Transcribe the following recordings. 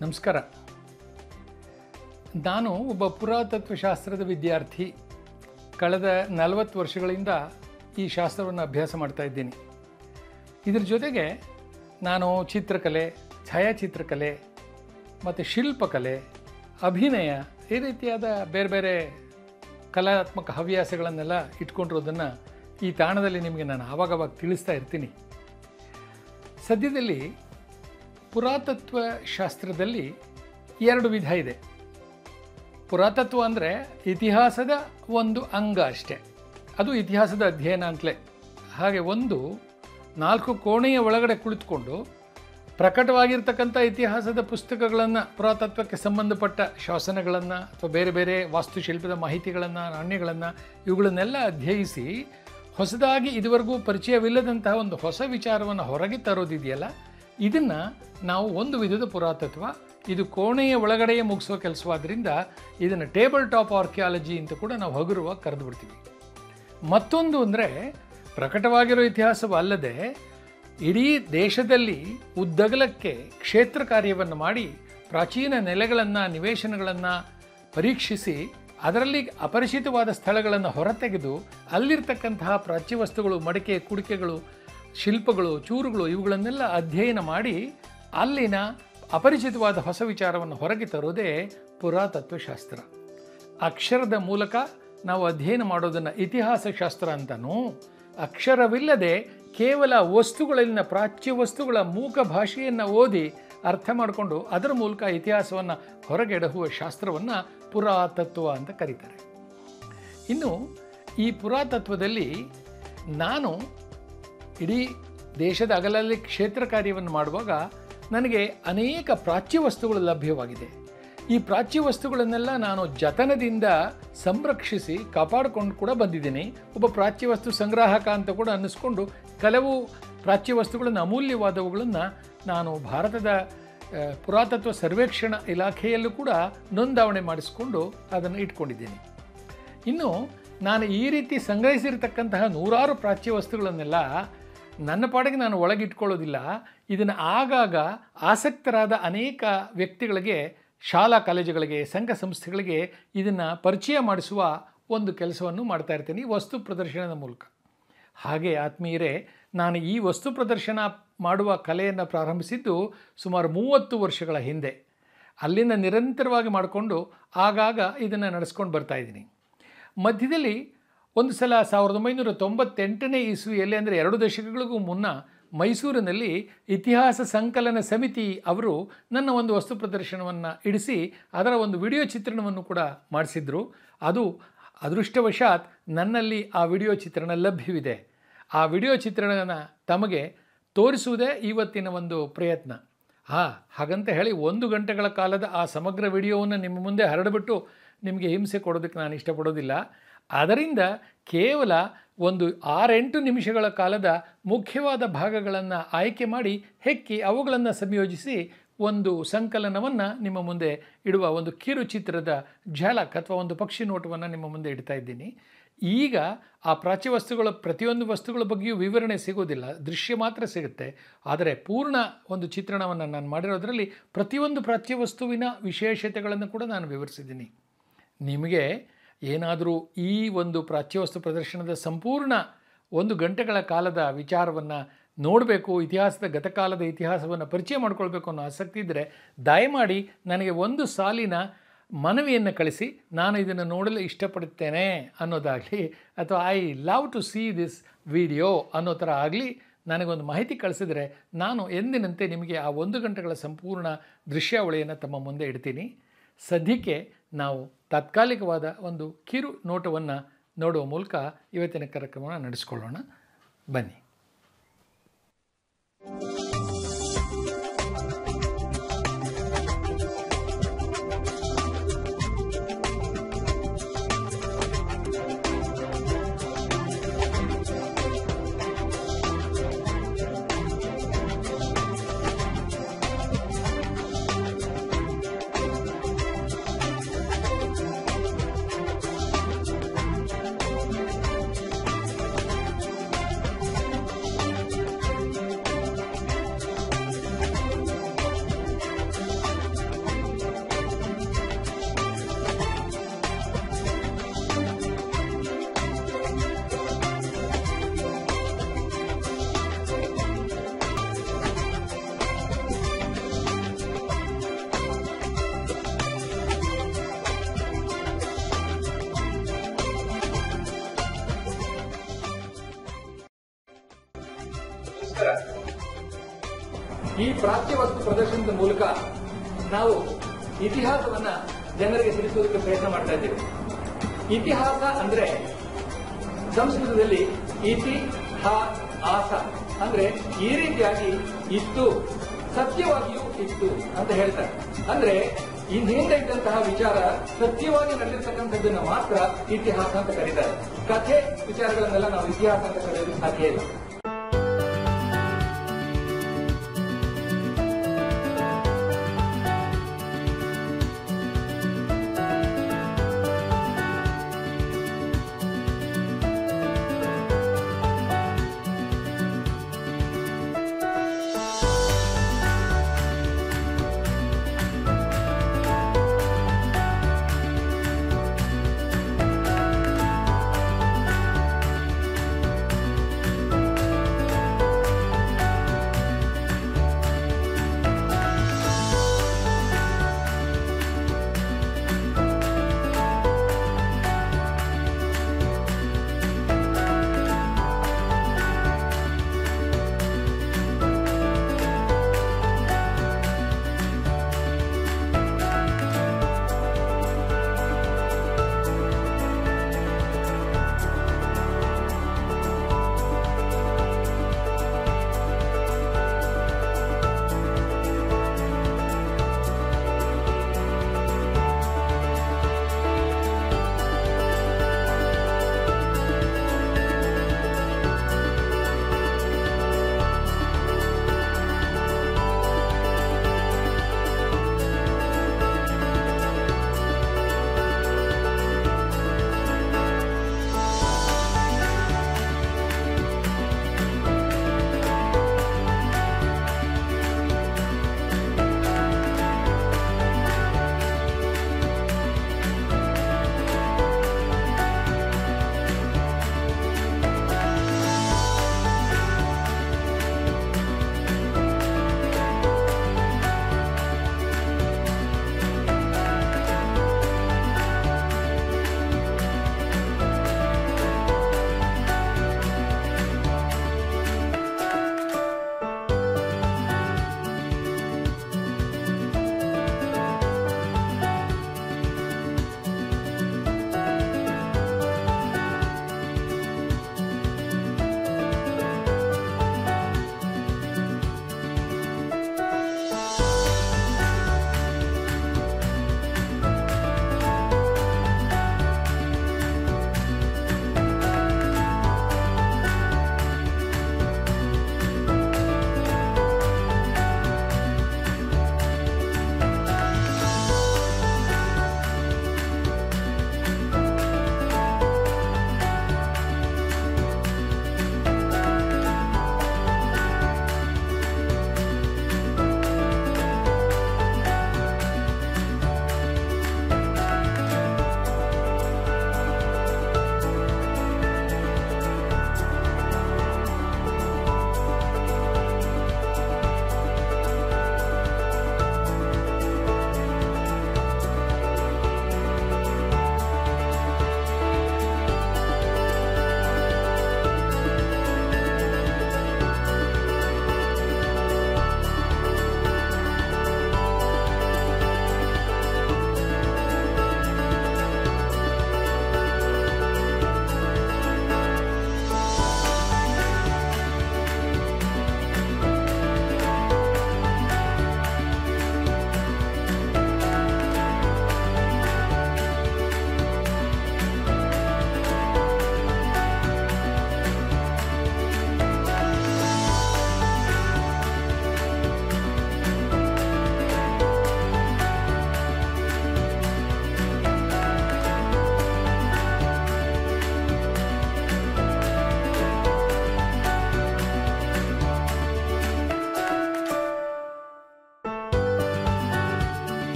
ನಮಸ್ಕಾರ ನಾನು ಒಬ್ಬ ಪುರಾತತ್ವಶಾಸ್ತ್ರದ ವಿದ್ಯಾರ್ಥಿ ಕಳೆದ ನಲವತ್ತು ವರ್ಷಗಳಿಂದ ಈ ಶಾಸ್ತ್ರವನ್ನು ಅಭ್ಯಾಸ ಮಾಡ್ತಾ ಇದ್ದೀನಿ ಇದ್ರ ಜೊತೆಗೆ ನಾನು ಚಿತ್ರಕಲೆ ಛಾಯಾಚಿತ್ರಕಲೆ ಮತ್ತು ಶಿಲ್ಪಕಲೆ ಅಭಿನಯ ಈ ರೀತಿಯಾದ ಬೇರೆ ಬೇರೆ ಕಲಾತ್ಮಕ ಹವ್ಯಾಸಗಳನ್ನೆಲ್ಲ ಇಟ್ಕೊಂಡಿರೋದನ್ನು ಈ ತಾಣದಲ್ಲಿ ನಿಮಗೆ ನಾನು ಆವಾಗವಾಗ ತಿಳಿಸ್ತಾ ಇರ್ತೀನಿ ಸದ್ಯದಲ್ಲಿ ಪುರಾತತ್ವ ಶಾಸ್ತ್ರದಲ್ಲಿ ಎರಡು ವಿಧ ಇದೆ ಪುರಾತತ್ವ ಅಂದರೆ ಇತಿಹಾಸದ ಒಂದು ಅಂಗ ಅಷ್ಟೆ ಅದು ಇತಿಹಾಸದ ಅಧ್ಯಯನ ಅಂತಲೇ ಹಾಗೆ ಒಂದು ನಾಲ್ಕು ಕೋಣೆಯ ಒಳಗಡೆ ಕುಳಿತುಕೊಂಡು ಪ್ರಕಟವಾಗಿರ್ತಕ್ಕಂಥ ಇತಿಹಾಸದ ಪುಸ್ತಕಗಳನ್ನು ಪುರಾತತ್ವಕ್ಕೆ ಸಂಬಂಧಪಟ್ಟ ಶಾಸನಗಳನ್ನು ಅಥವಾ ಬೇರೆ ಬೇರೆ ವಾಸ್ತುಶಿಲ್ಪದ ಮಾಹಿತಿಗಳನ್ನು ನಾಣ್ಯಗಳನ್ನು ಇವುಗಳನ್ನೆಲ್ಲ ಅಧ್ಯಯಿಸಿ ಹೊಸದಾಗಿ ಇದುವರೆಗೂ ಪರಿಚಯವಿಲ್ಲದಂತಹ ಒಂದು ಹೊಸ ವಿಚಾರವನ್ನು ಹೊರಗೆ ತರೋದಿದೆಯಲ್ಲ ಇದನ್ನು ನಾವು ಒಂದು ವಿಧದ ಪುರಾತತ್ವ ಇದು ಕೋಣೆಯ ಒಳಗಡೆಯೇ ಮುಗಿಸೋ ಕೆಲಸವಾದ್ದರಿಂದ ಇದನ್ನು ಟೇಬಲ್ ಟಾಪ್ ಆರ್ಕಿಯಾಲಜಿ ಅಂತ ಕೂಡ ನಾವು ಹಗುರವಾಗಿ ಕರೆದು ಬಿಡ್ತೀವಿ ಮತ್ತೊಂದು ಅಂದರೆ ಪ್ರಕಟವಾಗಿರೋ ಇತಿಹಾಸವಲ್ಲದೆ ಇಡೀ ದೇಶದಲ್ಲಿ ಉದ್ದಗಲಕ್ಕೆ ಕ್ಷೇತ್ರ ಕಾರ್ಯವನ್ನು ಮಾಡಿ ಪ್ರಾಚೀನ ನೆಲೆಗಳನ್ನು ನಿವೇಶನಗಳನ್ನು ಪರೀಕ್ಷಿಸಿ ಅದರಲ್ಲಿ ಅಪರಿಚಿತವಾದ ಸ್ಥಳಗಳನ್ನು ಹೊರತೆಗೆದು ಅಲ್ಲಿರ್ತಕ್ಕಂತಹ ಪ್ರಾಚ್ಯ ವಸ್ತುಗಳು ಮಡಿಕೆ ಕುಡಿಕೆಗಳು ಶಿಲ್ಪಗಳು ಚೂರುಗಳು ಇವುಗಳನ್ನೆಲ್ಲ ಅಧ್ಯಯನ ಮಾಡಿ ಅಲ್ಲಿನ ಅಪರಿಚಿತವಾದ ಹೊಸ ವಿಚಾರವನ್ನು ಹೊರಗೆ ತರೋದೇ ಪುರಾತತ್ವಶಾಸ್ತ್ರ ಅಕ್ಷರದ ಮೂಲಕ ನಾವು ಅಧ್ಯಯನ ಮಾಡೋದನ್ನು ಇತಿಹಾಸ ಶಾಸ್ತ್ರ ಅಂತನೂ ಅಕ್ಷರವಿಲ್ಲದೆ ಕೇವಲ ವಸ್ತುಗಳಲ್ಲಿನ ಪ್ರಾಚ್ಯ ವಸ್ತುಗಳ ಮೂಕ ಭಾಷೆಯನ್ನು ಓದಿ ಅರ್ಥ ಮಾಡಿಕೊಂಡು ಅದರ ಮೂಲಕ ಇತಿಹಾಸವನ್ನು ಹೊರಗೆಡಹುವ ಶಾಸ್ತ್ರವನ್ನು ಪುರಾತತ್ವ ಅಂತ ಕರೀತಾರೆ ಇನ್ನು ಈ ಪುರಾತತ್ವದಲ್ಲಿ ನಾನು ಇಡೀ ದೇಶದ ಅಗಲಲ್ಲಿ ಕ್ಷೇತ್ರ ಕಾರ್ಯವನ್ನು ಮಾಡುವಾಗ ನನಗೆ ಅನೇಕ ಪ್ರಾಚ್ಯ ವಸ್ತುಗಳು ಲಭ್ಯವಾಗಿದೆ ಈ ಪ್ರಾಚ್ಯ ವಸ್ತುಗಳನ್ನೆಲ್ಲ ನಾನು ಜತನದಿಂದ ಸಂರಕ್ಷಿಸಿ ಕಾಪಾಡಿಕೊಂಡು ಕೂಡ ಬಂದಿದ್ದೀನಿ ಒಬ್ಬ ಪ್ರಾಚ್ಯ ವಸ್ತು ಸಂಗ್ರಾಹಕ ಅಂತ ಕೂಡ ಅನ್ನಿಸ್ಕೊಂಡು ಕೆಲವು ಪ್ರಾಚ್ಯ ವಸ್ತುಗಳನ್ನು ಅಮೂಲ್ಯವಾದವುಗಳನ್ನು ನಾನು ಭಾರತದ ಆ, ಪುರಾತತ್ವ ಸರ್ವೇಕ್ಷಣ ಇಲಾಖೆಯಲ್ಲೂ ಕೂಡ ನೋಂದಾವಣೆ ಮಾಡಿಸ್ಕೊಂಡು ಅದನ್ನು ಇಟ್ಕೊಂಡಿದ್ದೀನಿ ಇನ್ನು ನಾನು ಈ ರೀತಿ ಸಂಗ್ರಹಿಸಿರ್ತಕ್ಕಂತಹ ನೂರಾರು ಪ್ರಾಚ್ಯ ವಸ್ತುಗಳನ್ನೆಲ್ಲ ನನ್ನ ಪಾಡಿಗೆ ನಾನು ಒಳಗಿಟ್ಕೊಳ್ಳೋದಿಲ್ಲ ಇದನ್ನು ಆಗಾಗ ಆಸಕ್ತರಾದ ಅನೇಕ ವ್ಯಕ್ತಿಗಳಿಗೆ ಶಾಲಾ ಕಾಲೇಜುಗಳಿಗೆ ಸಂಘ ಸಂಸ್ಥೆಗಳಿಗೆ ಇದನ್ನು ಪರಿಚಯ ಮಾಡಿಸುವ ಒಂದು ಕೆಲಸವನ್ನು ಮಾಡ್ತಾ ಇರ್ತೀನಿ ವಸ್ತು ಪ್ರದರ್ಶನದ ಮೂಲಕ ಹಾಗೆ ಆತ್ಮೀಯರೇ ನಾನು ಈ ವಸ್ತು ಪ್ರದರ್ಶನ ಮಾಡುವ ಕಲೆಯನ್ನು ಪ್ರಾರಂಭಿಸಿದ್ದು ಸುಮಾರು ಮೂವತ್ತು ವರ್ಷಗಳ ಹಿಂದೆ ಅಲ್ಲಿಂದ ನಿರಂತರವಾಗಿ ಮಾಡಿಕೊಂಡು ಆಗಾಗ ಇದನ್ನು ನಡೆಸ್ಕೊಂಡು ಬರ್ತಾ ಇದ್ದೀನಿ ಮಧ್ಯದಲ್ಲಿ ಒಂದು ಸಲ ಸಾವಿರದ ಒಂಬೈನೂರ ತೊಂಬತ್ತೆಂಟನೇ ಇಸ್ವಿಯಲ್ಲಿ ಅಂದರೆ ಎರಡು ದಶಕಗಳಿಗೂ ಮುನ್ನ ಮೈಸೂರಿನಲ್ಲಿ ಇತಿಹಾಸ ಸಂಕಲನ ಸಮಿತಿ ಅವರು ನನ್ನ ಒಂದು ವಸ್ತು ಪ್ರದರ್ಶನವನ್ನು ಇಡಿಸಿ ಅದರ ಒಂದು ವಿಡಿಯೋ ಚಿತ್ರಣವನ್ನು ಕೂಡ ಮಾಡಿಸಿದ್ರು ಅದು ಅದೃಷ್ಟವಶಾತ್ ನನ್ನಲ್ಲಿ ಆ ವಿಡಿಯೋ ಚಿತ್ರಣ ಲಭ್ಯವಿದೆ ಆ ವಿಡಿಯೋ ಚಿತ್ರಣನ ತಮಗೆ ತೋರಿಸುವುದೇ ಇವತ್ತಿನ ಒಂದು ಪ್ರಯತ್ನ ಹಾಂ ಹಾಗಂತ ಹೇಳಿ ಒಂದು ಗಂಟೆಗಳ ಕಾಲದ ಆ ಸಮಗ್ರ ವಿಡಿಯೋವನ್ನು ನಿಮ್ಮ ಮುಂದೆ ಹರಡಿಬಿಟ್ಟು ನಿಮಗೆ ಹಿಂಸೆ ಕೊಡೋದಕ್ಕೆ ನಾನು ಇಷ್ಟಪಡೋದಿಲ್ಲ ಅದರಿಂದ ಕೇವಲ ಒಂದು ಆರೆಂಟು ನಿಮಿಷಗಳ ಕಾಲದ ಮುಖ್ಯವಾದ ಭಾಗಗಳನ್ನು ಆಯ್ಕೆ ಮಾಡಿ ಹೆಕ್ಕಿ ಅವುಗಳನ್ನು ಸಂಯೋಜಿಸಿ ಒಂದು ಸಂಕಲನವನ್ನು ನಿಮ್ಮ ಮುಂದೆ ಇಡುವ ಒಂದು ಕಿರುಚಿತ್ರದ ಝಲಕ್ ಅಥವಾ ಒಂದು ಪಕ್ಷಿ ನೋಟವನ್ನು ನಿಮ್ಮ ಮುಂದೆ ಇಡ್ತಾ ಇದ್ದೀನಿ ಈಗ ಆ ಪ್ರಾಚ್ಯ ವಸ್ತುಗಳ ಪ್ರತಿಯೊಂದು ವಸ್ತುಗಳ ಬಗ್ಗೆಯೂ ವಿವರಣೆ ಸಿಗೋದಿಲ್ಲ ದೃಶ್ಯ ಮಾತ್ರ ಸಿಗುತ್ತೆ ಆದರೆ ಪೂರ್ಣ ಒಂದು ಚಿತ್ರಣವನ್ನು ನಾನು ಮಾಡಿರೋದರಲ್ಲಿ ಪ್ರತಿಯೊಂದು ಪ್ರಾಚ್ಯ ವಸ್ತುವಿನ ವಿಶೇಷತೆಗಳನ್ನು ಕೂಡ ನಾನು ವಿವರಿಸಿದ್ದೀನಿ ನಿಮಗೆ ಏನಾದರೂ ಈ ಒಂದು ಪ್ರಾಚ್ಯವಸ್ತು ಪ್ರದರ್ಶನದ ಸಂಪೂರ್ಣ ಒಂದು ಗಂಟೆಗಳ ಕಾಲದ ವಿಚಾರವನ್ನು ನೋಡಬೇಕು ಇತಿಹಾಸದ ಗತಕಾಲದ ಇತಿಹಾಸವನ್ನು ಪರಿಚಯ ಮಾಡ್ಕೊಳ್ಬೇಕು ಅನ್ನೋ ಆಸಕ್ತಿ ಇದ್ದರೆ ದಯಮಾಡಿ ನನಗೆ ಒಂದು ಸಾಲಿನ ಮನವಿಯನ್ನು ಕಳಿಸಿ ನಾನು ಇದನ್ನು ನೋಡಲು ಇಷ್ಟಪಡುತ್ತೇನೆ ಅನ್ನೋದಾಗಲಿ ಅಥವಾ I love to see this video ಅನ್ನೋ ಥರ ಆಗಲಿ ನನಗೊಂದು ಮಾಹಿತಿ ಕಳಿಸಿದರೆ ನಾನು ಎಂದಿನಂತೆ ನಿಮಗೆ ಆ ಒಂದು ಗಂಟೆಗಳ ಸಂಪೂರ್ಣ ದೃಶ್ಯಾವಳಿಯನ್ನು ತಮ್ಮ ಮುಂದೆ ಇಡ್ತೀನಿ ಸದ್ಯಕ್ಕೆ ನಾವು ತಾತ್ಕಾಲಿಕವಾದ ಒಂದು ಕಿರು ನೋಟವನ್ನು ನೋಡುವ ಮೂಲಕ ಇವತ್ತಿನ ಕಾರ್ಯಕ್ರಮವನ್ನು ನಡೆಸ್ಕೊಳ್ಳೋಣ ಬನ್ನಿ ಈ ಪ್ರಾಚ್ಯ ವಸ್ತು ಪ್ರದರ್ಶನದ ಮೂಲಕ ನಾವು ಇತಿಹಾಸವನ್ನ ಜನರಿಗೆ ತಿಳಿಸುವುದಕ್ಕೆ ಪ್ರಯತ್ನ ಮಾಡ್ತಾ ಇದ್ದೇವೆ ಇತಿಹಾಸ ಅಂದ್ರೆ ಸಂಸ್ಕೃತದಲ್ಲಿ ಇತಿ ಹ ಆಸ ಅಂದ್ರೆ ಈ ರೀತಿಯಾಗಿ ಇತ್ತು ಸತ್ಯವಾಗಿಯೂ ಇತ್ತು ಅಂತ ಹೇಳ್ತಾರೆ ಅಂದ್ರೆ ಈ ಹಿಂದೆ ಇದ್ದಂತಹ ವಿಚಾರ ಸತ್ಯವಾಗಿ ನಡೆದಿರ್ತಕ್ಕಂಥದ್ದನ್ನ ಮಾತ್ರ ಇತಿಹಾಸ ಅಂತ ಕರೀತಾರೆ ಕಥೆ ವಿಚಾರಗಳನ್ನೆಲ್ಲ ನಾವು ಇತಿಹಾಸ ಅಂತ ಕರೆಯೋದು ಸಾಧ್ಯ ಇಲ್ಲ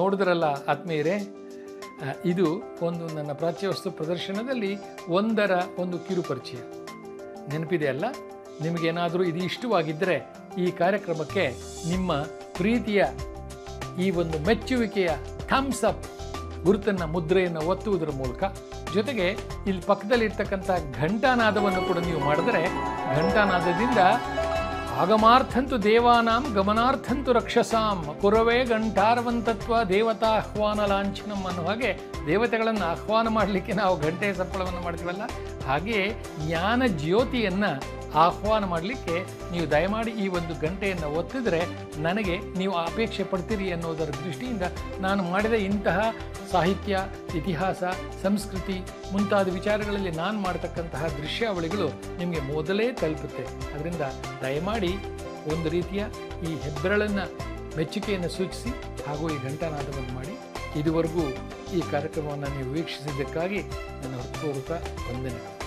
ನೋಡಿದ್ರಲ್ಲ ಆತ್ಮೀಯರೇ ಆ, ಇದು ಒಂದು ನನ್ನ ಪ್ರಾಚ್ಯವಸ್ತು ಪ್ರದರ್ಶನದಲ್ಲಿ ಒಂದರ ಒಂದು ಕಿರು ಪರಿಚಯ ನೆನಪಿದೆ ಅಲ್ಲ ನಿಮಗೇನಾದರೂ ಇದು ಇಷ್ಟವಾಗಿದ್ದರೆ ಈ ಕಾರ್ಯಕ್ರಮಕ್ಕೆ ನಿಮ್ಮ ಪ್ರೀತಿಯ ಈ ಒಂದು ಮೆಚ್ಚುವಿಕೆಯ ಥಮ್ಸ್ ಅಪ್ ಗುರುತನ್ನ ಮುದ್ರೆಯನ್ನು ಒತ್ತುವುದರ ಮೂಲಕ ಜೊತೆಗೆ ಇಲ್ಲಿ ಪಕ್ಕದಲ್ಲಿರ್ತಕ್ಕಂಥ ಘಂಟಾನಾದವನ್ನು ಕೂಡ ನೀವು ಮಾಡಿದರೆ ಘಂಟಾನಾದದಿಂದ ಆಗಮಾರ್ಥಂತು ದೇವಾನಾಂ ಗಮನಾರ್ಥಂತು ರಕ್ಷಸಾಂ ಪುರವೇ ಗಂಟಾರವಂತತ್ವ ದೇವತಾ ಆಹ್ವಾನ ಲಾಂಛನಂ ಅನ್ನೋ ಹಾಗೆ ದೇವತೆಗಳನ್ನು ಆಹ್ವಾನ ಮಾಡಲಿಕ್ಕೆ ನಾವು ಗಂಟೆ ಸಪ್ಪಳವನ್ನು ಮಾಡ್ತೀವಲ್ಲ ಹಾಗೆಯೇ ಜ್ಞಾನ ಜ್ಯೋತಿಯನ್ನು ಆಹ್ವಾನ ಮಾಡಲಿಕ್ಕೆ ನೀವು ದಯಮಾಡಿ ಈ ಒಂದು ಗಂಟೆಯನ್ನು ಒತ್ತಿದರೆ ನನಗೆ ನೀವು ಅಪೇಕ್ಷೆ ಪಡ್ತೀರಿ ಅನ್ನೋದರ ದೃಷ್ಟಿಯಿಂದ ನಾನು ಮಾಡಿದ ಇಂತಹ ಸಾಹಿತ್ಯ ಇತಿಹಾಸ ಸಂಸ್ಕೃತಿ ಮುಂತಾದ ವಿಚಾರಗಳಲ್ಲಿ ನಾನು ಮಾಡ್ತಕ್ಕಂತಹ ದೃಶ್ಯಾವಳಿಗಳು ನಿಮಗೆ ಮೊದಲೇ ತಲುಪುತ್ತೆ ಅದರಿಂದ ದಯಮಾಡಿ ಒಂದು ರೀತಿಯ ಈ ಹೆಬ್ಬೆರಳನ್ನು ಮೆಚ್ಚುಗೆಯನ್ನು ಸೂಚಿಸಿ ಹಾಗೂ ಈ ಘಂಟಾನಾದವನ್ನು ಮಾಡಿ ಇದುವರೆಗೂ ಈ ಕಾರ್ಯಕ್ರಮವನ್ನು ನೀವು ವೀಕ್ಷಿಸಿದ್ದಕ್ಕಾಗಿ ನನ್ನ ಹೃತ್ಪೂರ್ವಕ ವಂದನೆಗಳು